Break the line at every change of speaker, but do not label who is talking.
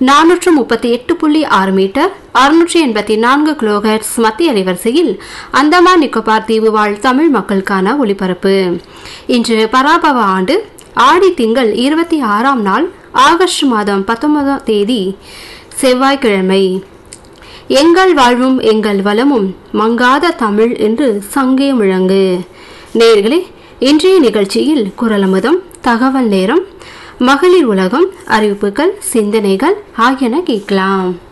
நானூற்று முப்பத்தி எட்டு புள்ளி ஆறு மீட்டர் அறுநூற்றி எண்பத்தி நான்கு கிலோஹெர்ட்ஸ் மத்திய அலைவரிசையில் அந்தமான் நிக்கோபார் தீவு வாழ் தமிழ் மக்களுக்கான ஒலிபரப்பு இன்று பராபவ ஆண்டு ஆடி திங்கள் இருபத்தி ஆறாம் நாள் ஆகஸ்ட் மாதம் பத்தொன்பதாம் தேதி செவ்வாய்க்கிழமை எங்கள் வாழ்வும் எங்கள் வளமும் மங்காத தமிழ் என்று சங்கே முழங்கு நேர்களே இன்றைய நிகழ்ச்சியில் குரலமுதம் தகவல் நேரம் மகளிர் உலகம் அறிவிப்புகள் சிந்தனைகள் ஆகியன கேட்கலாம்